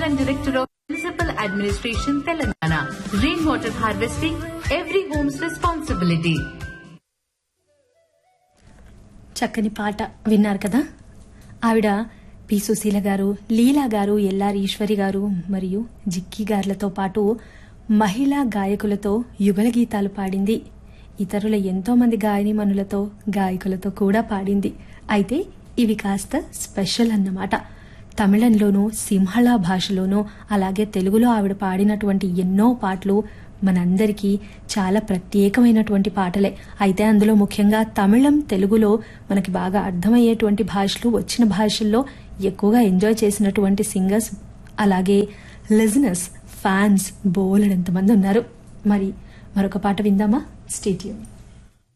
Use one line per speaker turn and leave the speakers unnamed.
and Director of Municipal Administration, Telangana. Rainwater harvesting, every home's responsibility.
చక్కని పాట విన్నారు కదా ఆవిడ పి సుశీల గారు లీలా గారు ఎల్ఆర్ ఈశ్వరి గారు మరియు జిక్కి గారులతో పాటు మహిళా గాయకులతో యుగల గీతాలు పాడింది ఇతరుల ఎంతో మంది గాయనిమనులతో గాయకులతో కూడా పాడింది అయితే ఇవి కాస్త స్పెషల్ అన్నమాట తమిళంలోనూ సింహళ భాషలోనూ అలాగే తెలుగులో ఆవిడ పాడినటువంటి ఎన్నో పాటలు మనందరికీ చాలా ప్రత్యేకమైనటువంటి పాటలే అయితే అందులో ముఖ్యంగా తమిళం తెలుగులో మనకి బాగా అర్థమయ్యేటువంటి భాషలు వచ్చిన భాషల్లో ఎక్కువగా ఎంజాయ్ చేసినటువంటి సింగర్స్ అలాగే లిజనర్స్ ఫ్యాన్స్ బోలెడంతమంది ఉన్నారు మరి మరొక పాట విందామా స్టేట్యూన్